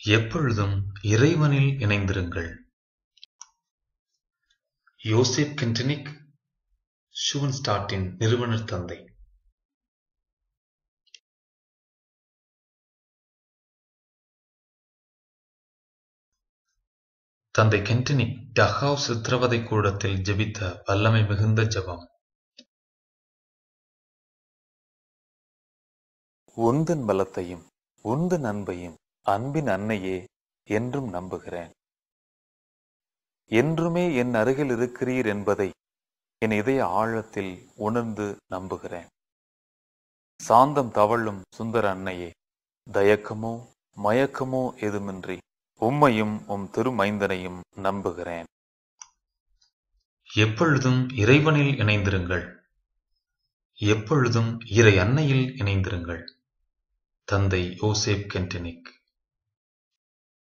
எப்பொழுதும் இறைவனில் இணைந்திருங்கள் யோசேப் கென்டனிக் ஷூவன்ஸ்டாட்டின் நிறுவனர் தந்தை தந்தை கென்டனிக் டஹாவ் சித்திரவதை கூடத்தில் ஜெபித்த வல்லமை மிகுந்த ஜெபம் உந்தன் பலத்தையும் உந்தன் அன்பையும் அன்பின் அன்னையே என்றும் நம்புகிறேன் என்றுமே என் அருகில் இருக்கிறீர் என்பதை என் இதய ஆழத்தில் உணர்ந்து நம்புகிறேன் சாந்தம் தவழும் சுந்தர அன்னையே தயக்கமோ மயக்கமோ எதுமின்றி உம்மையும் உம் திருமைந்தனையும் நம்புகிறேன் எப்பொழுதும் இறைவனில் இணைந்திருங்கள் எப்பொழுதும் இறை அன்னையில் இணைந்திருங்கள் தந்தை யோசேப் கென்டனிக்